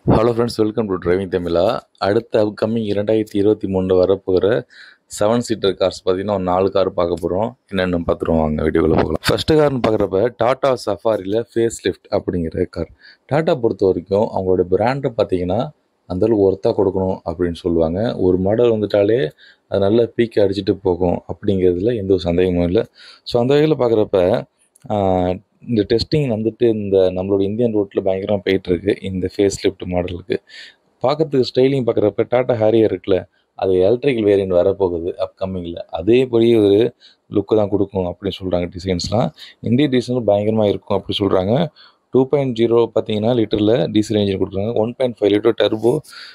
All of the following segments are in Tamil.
hello friends welcome to driving Tamizha அடுத்த அப்கமிங் இரண்டாயிரத்தி இருபத்தி மூணில் வரப்போகிற செவன் சீட்டர் கார்ஸ் பார்த்தீங்கன்னா ஒரு நாலு கார் பார்க்க போகிறோம் என்னென்னு பார்த்துருவோம் வாங்க வீடியோக்குள்ளே போகலாம் ஃபஸ்ட்டு கார்னு பார்க்குறப்ப டாடா சஃபாரியில் ஃபேஸ் லிஃப்ட் அப்படிங்கிற கார் டாட்டா பொறுத்த வரைக்கும் அவங்களோட பிராண்டை பார்த்தீங்கன்னா அந்தளவுக்கு ஒர்த்தாக கொடுக்கணும் அப்படின்னு சொல்லுவாங்க ஒரு மாடல் வந்துட்டாலே அது நல்ல பீக் அடிச்சுட்டு போகும் அப்படிங்கிறதுல எந்த ஒரு சந்தேகமும் இல்லை ஸோ அந்த வகையில் பார்க்குறப்ப இந்த டெஸ்டிங் வந்துட்டு இந்த நம்மளோட இந்தியன் ரோட்டில் பயங்கரமாக போயிட்டுருக்கு இந்த ஃபேஸ் லிஃப்ட் மாடலுக்கு பார்க்கறதுக்கு ஸ்டைலிங் பார்க்குறப்ப டாட்டா ஹேரியர் இருக்குல்ல அது எலக்ட்ரிக்கல் வேரியன்ட் வரப்போகுது அப்கமிங்கில் அதே படி ஒரு லுக்கு தான் கொடுக்கும் அப்படின்னு சொல்கிறாங்க டிசைன்ஸ்லாம் இந்திய டிசைன்ஸ் பயங்கரமாக இருக்கும் அப்படி சொல்கிறாங்க டூ பாயிண்ட் ஜீரோ பார்த்தீங்கன்னா லிட்டரில் டீசல் இன்ஜின் கொடுக்குறாங்க one point five litre turbo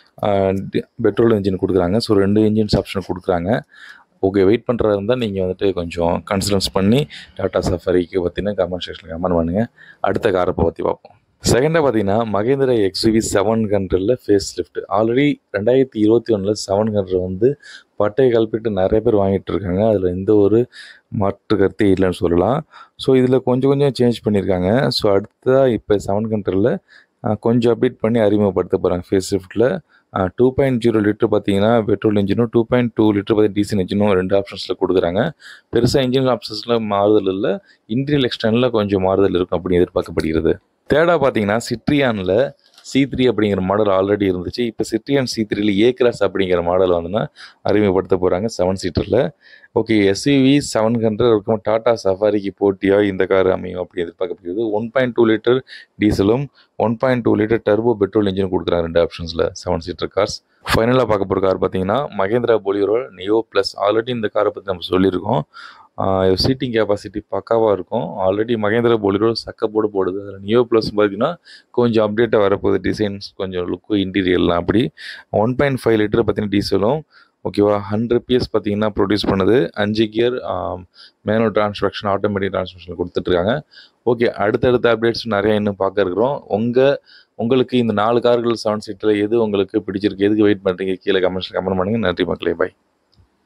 petrol engine கொடுக்குறாங்க ஸோ ரெண்டு இன்ஜின்ஸ் ஆப்ஷன் கொடுக்குறாங்க ஓகே வெயிட் பண்ணுறதா இருந்தால் நீங்கள் வந்துட்டு கொஞ்சம் கன்சிடன்ஸ் பண்ணி டாடா சஃபாரிக்கு பார்த்தீங்கன்னா கமெண்ட் செக்ஷனில் கமெண்ட் பண்ணுங்கள் அடுத்த காரை பற்றி பார்ப்போம் செகண்டாக பார்த்தீங்கன்னா மகேந்திரா எக்ஸ்யூவி செவன் ஹண்ட்ரடில் ஃபேஸ் லிஃப்ட் ஆல்ரெடி ரெண்டாயிரத்தி இருபத்தி ஒன்றில் செவன் ஹண்ட்ரட் வந்து பட்டை கல்பிட்டு நிறைய பேர் வாங்கிட்டு இருக்காங்க அதில் எந்த ஒரு மாற்று கருத்தே இல்லைன்னு சொல்லலாம் ஸோ இதில் கொஞ்சம் கொஞ்சம் சேஞ்ச் பண்ணியிருக்காங்க ஸோ அடுத்ததாக இப்போ செவன் ஹண்ட்ரடில் கொஞ்சம் அப்டேட் பண்ணி அறிமுகப்படுத்த போகிறாங்க ஃபேஸ் லிஃப்ட்டில் டூ பாயிண்ட் ஜீரோ லிட்டர் பார்த்தீங்கன்னா பெட்ரோல் இன்ஜினும் டூ பாயிண்ட் டூ லிட்டர் பார்த்தி டீசல் இன்ஜினும் ரெண்டு ஆப்ஷன்ஸில் கொடுக்குறாங்க பெருசாக இன்ஜின் ஆப்ஷன்ஸில் மாறுதல் இல்லை இன்டீரியல் எக்ஸ்டர்னில் கொஞ்சம் மாறுதல் இருக்கும் அப்படின்னு எதிர்பார்க்கப்படுகிறது தேர்டாக பார்த்தீங்கன்னா சிட்ரியானில் சி த்ரீ அப்படிங்கிற மாடல் ஆல்ரெடி இருந்துச்சு இப்போ சிட்ரியான் சி த்ரீல ஏ கிராஸ் அப்படிங்கிற மாடல் வந்துன்னா அறிமுகப்படுத்த போகிறாங்க செவன் சீட்டரில் ஓகே எஸ்யூவி செவன் ஹண்ட்ரட் இருக்கும் டாடா சஃபாரிக்கு போட்டியாக இந்த கார் அமையும் அப்படி எதிர்பார்க்கப்படுகிறது ஒன் பாயிண்ட் டூ லிட்டர் டீசலும் one point two litre turbo petrol engine கொடுக்குறாங்க ரெண்டு ஆப்ஷன்ஸில் செவன் சீட்டர் கார்ஸ் ஃபைனலாக பார்க்க போகிற கார் பார்த்தீங்கன்னா Mahindra Bolero Neo plus already இந்த காரை பற்றி நம்ம சொல்லியிருக்கோம் சீட்டிங் கெப்பாசிட்டி பக்காவாக இருக்கும் ஆல்ரெடி மகேந்திரா போலிரோ சக்கப்போடு போடுது அதில் நியோ ப்ளஸ் பார்த்தீங்கன்னா கொஞ்சம் அப்டேட்டாக வரப்போகுது டிசைன்ஸ் கொஞ்சம் லுக்கு இன்டீரியர்லாம் அப்படி ஒன் பாயிண்ட் ஃபைவ் லிட்டர் பார்த்தீங்கன்னா டீசலும் ஓகேவா ஹண்ட்ரட் பிஎஸ் பார்த்தீங்கன்னா ப்ரொடியூஸ் பண்ணுது அஞ்சு gear manual transmission automatic transmission கொடுத்துட்ருக்காங்க ஓகே அடுத்தடுத்த அப்டேட்ஸ் நிறைய இன்னும் பார்க்க இருக்கிறோம் உங்கள் உங்களுக்கு இந்த நாலு கார்கள் செவன் சீட்டில் எது உங்களுக்கு பிடிச்சிருக்கு எதுக்கு வெயிட் பண்ணுறீங்க கீழே கமெண்ட்ஸில் கமெண்ட் பண்ணுங்கள் நன்றி மக்களே பாய்